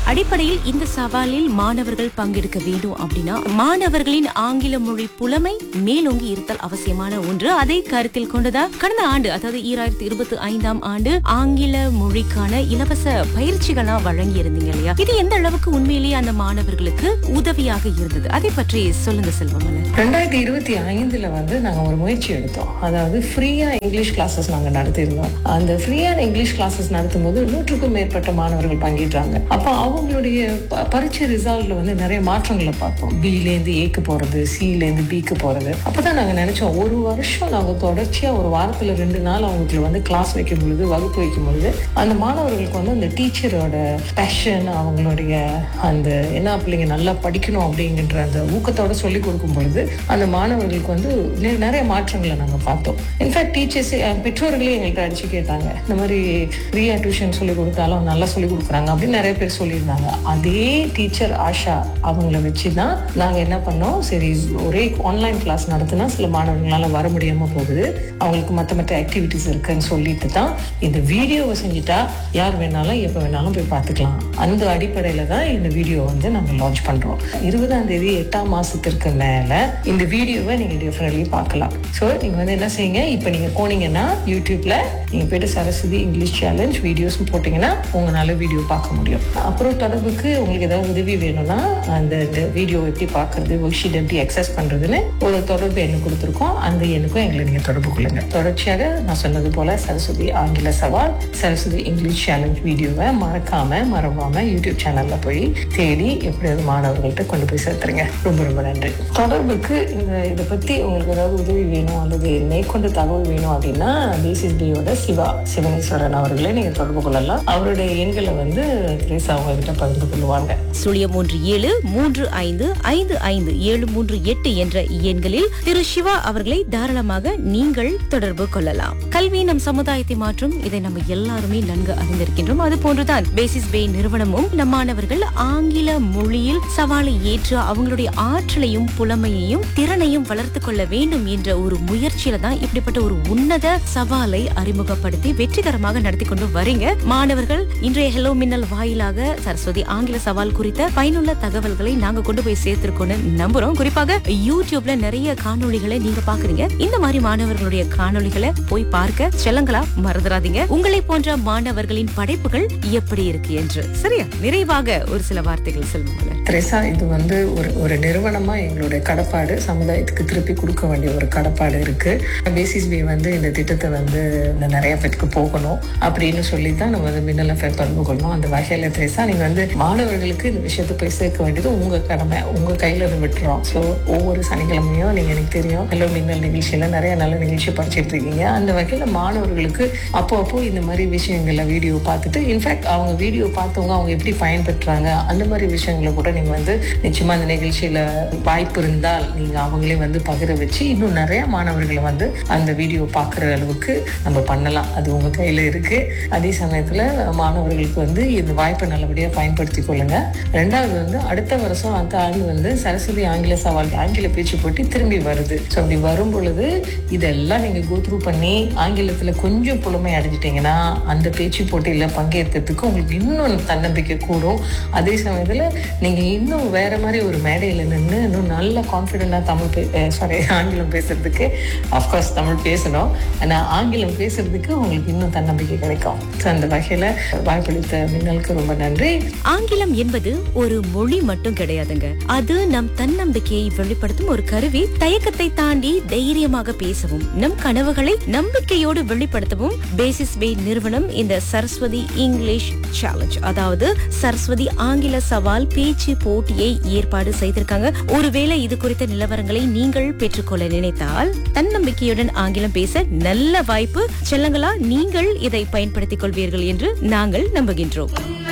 அடிப்படையில் இந்த சவாலில் மாணவர்கள் பங்கெடுக்க வேண்டும் அப்படின்னா மாணவர்களின் ஆங்கில மொழி புலமை மேலோங்கி இருத்தல் அவசியமான ஒன்று அதை கருத்தில் கொண்டதா கடந்த ஆண்டு அதாவது ஈராயிரத்தி இருபத்தி ஐந்தாம் ஆண்டு ஆங்கில மொழிக்கான இலவச பயிற்சிகளா வழங்கி இருந்தீங்க இல்லையா இது எந்த அளவுக்கு உண்மையிலேயே அந்த மாணவர்களுக்கு உதவியாக இருந்தது அதை பற்றி சொல்லுங்க செல்வமலர் ரெண்டாயிரத்தி இருபத்தி ஐந்துல வந்து நாங்க ஒரு முயற்சி எடுத்தோம் அதாவது ஃப்ரீயா இங்கிலீஷ் கிளாஸஸ் நாங்க நடத்தியிருந்தோம் அந்த ஃப்ரீயான இங்கிலீஷ் கிளாஸஸ் நடத்தும் போது நூற்றுக்கும் மேற்பட்ட மாணவர்கள் பங்கேற்றாங்க அப்ப அவங்களுடைய ப- பரீட்சை ரிசல்ட்ல வந்து நிறைய மாற்றங்களை பார்த்தோம் பில இருந்து ஏக்கு போறது சில இருந்து பிக்கு போறது அப்பதான் நாங்க நினைச்சோம் ஒரு வருஷம் நாங்க தொடர்ச்சியா ஒரு வாரத்துல ரெண்டு நாள் அவங்களுக்கு வந்து கிளாஸ் வைக்கும் பொழுது வகுப்பு வைக்கும் பொழுது அந்த மாணவர்களுக்கு வந்து அந்த டீச்சரோட பேஷன் அவங்களுடைய அந்த என்ன பிள்ளைங்க நல்லா படிக்கணும் அப்படிங்கிற அந்த ஊக்கத்தோட சொல்லி கொடுக்கும் பொழுது அந்த மாணவர்களுக்கு வந்து நெ- நிறைய மாற்றங்களை நாங்கள் பார்த்தோம் இன்ஃபேக்ட் டீச்சர்ஸ் பெற்றோர்களே எங்கள்கிட்ட அடிச்சு கேட்டாங்க இந்த மாதிரி ஃப்ரீயா டியூஷன் சொல்லி கொடுத்தாலும் நல்லா சொல்லி கொடுக்குறாங்க அப்படின்னு நிறைய பேர் சொல்லியிருந்தாங்க அதே டீச்சர் ஆஷா அவங்கள வச்சு தான் நாங்கள் என்ன பண்ணோம் சரி ஒரே ஆன்லைன் கிளாஸ் நடத்தினா சில மாணவர்களால வர முடியாம போகுது அவங்களுக்கு மற்ற மற்ற ஆக்டிவிட்டிஸ் இருக்குன்னு சொல்லிட்டு தான் இந்த வீடியோவை செஞ்சுட்டா யார் வேணாலும் எப்போ வேணாலும் போய் பார்த்துக்கலாம் அந்த அடிப்படையில தான் இந்த வீடியோ வந்து நாங்கள் லான்ச் பண்றோம் இருபதாம் தேதி எட்டாம் மாசத்திற்கு மேல இந்த வீடியோவை நீங்க டெஃபினெட்லி பார்க்கலாம் ஸோ நீங்க வந்து என்ன செய்யுங்க இப்போ நீங்க போனீங்கன்னா யூடியூப்ல நீங்க போயிட்டு சரஸ்வதி இங்கிலீஷ் சேலஞ்ச் வீடியோஸ் போட்டீங்கன்னா உங்களால வீடியோ பார்க்க முடியும் அப்புறம் தொடர்புக்கு உங்களுக்கு ஏதாவது உதவி வேணும்னா அந்த வீடியோ எப்படி பார்க்கறது ஒர்க் ஷீட் எப்படி அக்சஸ் பண்றதுன்னு ஒரு தொடர்பு எண்ணு கொடுத்துருக்கோம் அந்த எண்ணுக்கும் எங்களை நீங்க தொடர்பு கொள்ளுங்க தொடர்ச்சியாக நான் சொன்னது போல சரஸ்வதி ஆங்கில சவால் சரஸ்வதி இங்கிலீஷ் சேலஞ்ச் வீடியோவை மறக்காம மறவாம யூடியூப் சேனல்ல போய் தேடி எப்படியாவது மாணவர்கள்ட்ட கொண்டு போய் சேர்த்துருங்க ரொம்ப ரொம்ப நன்றி தொடர்புக்கு இந்த இதை பத்தி உங்களுக்கு ஏதாவது உதவி வேணும் அல்லது மேற்கொண்டு தகவல் வேணும் அப்படின்னா பேசிஸ் டேயோட சிவா சிவனேஸ்வரன் அவர்களை நீங்க தொடர்பு கொள்ளலாம் அவருடைய எண்களை வந்து திரேசா அவங்க கிட்ட பகிர்ந்து கொள்வாங்க சுழியம் மூன்று ஏழு மூன்று ஐந்து ஐந்து ஐந்து ஏழு மூன்று எட்டு என்ற எண்களில் திரு சிவா அவர்களை தாராளமாக நீங்கள் தொடர்பு கொள்ளலாம் கல்வி நம் சமுதாயத்தை மாற்றும் இதை நம்ம எல்லாருமே நன்கு அறிந்திருக்கின்றோம் அது போன்றுதான் பேசிஸ் பே நிறுவனமும் நம் மாணவர்கள் ஆங்கில மொழியில் சவாலை ஏற்று அவங்களுடைய ஆற்றலையும் புலமையையும் திறனையும் வளர்த்துக் கொள்ள வேண்டும் என்ற ஒரு முயற்சியில தான் இப்படிப்பட்ட ஒரு உன்னத சவாலை அறிமுகப்படுத்தி வெற்றிகரமாக நடத்தி கொண்டு வரீங்க மாணவர்கள் இன்றைய ஹெலோ மின்னல் வாயிலாக சரஸ்வதி ஆங்கில சவால் குறித்த பயனுள்ள தகவல்களை நாங்க கொண்டு போய் சேர்த்திருக்கோம்னு நம்புறோம் குறிப்பாக யூடியூப்ல நிறைய காணொளிகளை நீங்க பாக்குறீங்க இந்த மாதிரி மாணவர்களுடைய காணொளிகளை போய் பார்க்க செல்லங்களா மறந்துடாதீங்க உங்களை போன்ற மாணவர்களின் படைப்புகள் எப்படி இருக்கு என்று சரியா நிறைவாக ஒரு சில வார்த்தைகள் செல்வங்கள திரேசா இது வந்து ஒரு ஒரு நிறுவனமா எங்களுடைய கடப்பாடு சமுதாயத்துக்கு திருப்பி கொடுக்க வேண்டிய ஒரு கடப்பாடு இருக்கு பேசிஸ் பே வந்து இந்த திட்டத்தை வந்து இந்த நிறைய பேருக்கு போகணும் அப்படின்னு சொல்லி தான் நம்ம வந்து மின்னல் எஃப்எம் பண்பு கொள்ளணும் அந்த வகையில திரேசா நீங்க வந்து மாணவர்களுக்கு இந்த விஷயத்தை போய் சேர்க்க வேண்டியது உங்க கடமை உங்க கையில இருந்து விட்டுறோம் ஸோ ஒவ்வொரு சனிக்கிழமையும் நீங்க எனக்கு தெரியும் ஹலோ மின்னல் நிகழ்ச்சியில நிறைய நல்ல நிகழ்ச்சி படிச்சிட்டு இருக்கீங்க அந்த வகையில மாணவர்களுக்கு அப்போ அப்போ இந்த மாதிரி விஷயங்களை வீடியோ பார்த்துட்டு இன்ஃபேக்ட் அவங்க வீடியோ பார்த்தவங்க அவங்க எப்படி பயன்பெற்றாங்க அந்த மாதிரி விஷயங்களை கூட நீங்க வந்து நிச்சயமா அந்த நிகழ்ச்சியில வாய்ப்பு இருந்தால் நீங்க அவங்களே வந்து பகிர வச்சு இன்னும் நிறைய மாணவர்களை வந்து அந்த வீடியோ பார்க்குற அளவுக்கு நம்ம பண்ணலாம் அது உங்க கையில இருக்கு அதே சமயத்துல மாணவர்களுக்கு வந்து இந்த வாய்ப்பை நல்லபடியா பயன்படுத்தி கொள்ளுங்க ரெண்டாவது வந்து அடுத்த வருஷம் அந்த ஆண்டு வந்து சரஸ்வதி ஆங்கில சவால் ஆங்கில பேச்சு போட்டி திரும்பி வருது ஸோ அப்படி வரும் பொழுது இதெல்லாம் நீங்க கோ த்ரூ பண்ணி ஆங்கிலத்துல கொஞ்சம் புலமை அடைஞ்சிட்டீங்கன்னா அந்த பேச்சு போட்டியில பங்கேற்கிறதுக்கு உங்களுக்கு இன்னும் தன்னம்பிக்கை கூடும் அதே சமயத்துல நீங்க இன்னும் வேற மாதிரி ஒரு மேடையில நின்று இன்னும் நல்ல கான்ஃபிடென்டா தமிழ் சாரி ஆங்கிலம் பேசுறதுக்கு அஃப்கோர்ஸ் தமிழ் பேசணும் ஆனா ஆங்கிலம் பேசுறதுக்கு உங்களுக்கு இன்னும் தன்னம்பிக்கை கிடைக்கும் ஸோ அந்த வகையில வாய்ப்பளித்த மின்னலுக்கு ரொம்ப நன்றி ஆங்கிலம் என்பது ஒரு மொழி மட்டும் கிடையாதுங்க அது நம் தன்னம்பிக்கையை வெளிப்படுத்தும் ஒரு கருவி தயக்கத்தை தாண்டி தைரியமாக பேசவும் நம் கனவுகளை நம்பிக்கையோடு வெளிப்படுத்தவும் பேசிஸ் பே நிறுவனம் இந்த சரஸ்வதி இங்கிலீஷ் சேலஞ்ச் அதாவது சரஸ்வதி ஆங்கில சவால் பேச்சு போட்டியை ஏற்பாடு செய்திருக்காங்க ஒருவேளை இது குறித்த நிலவரங்களை நீங்கள் பெற்றுக்கொள்ள நினைத்தால் தன்னம்பிக்கையுடன் ஆங்கிலம் பேச நல்ல வாய்ப்பு செல்லங்களா நீங்கள் இதை பயன்படுத்திக் கொள்வீர்கள் என்று நாங்கள் நம்புகின்றோம்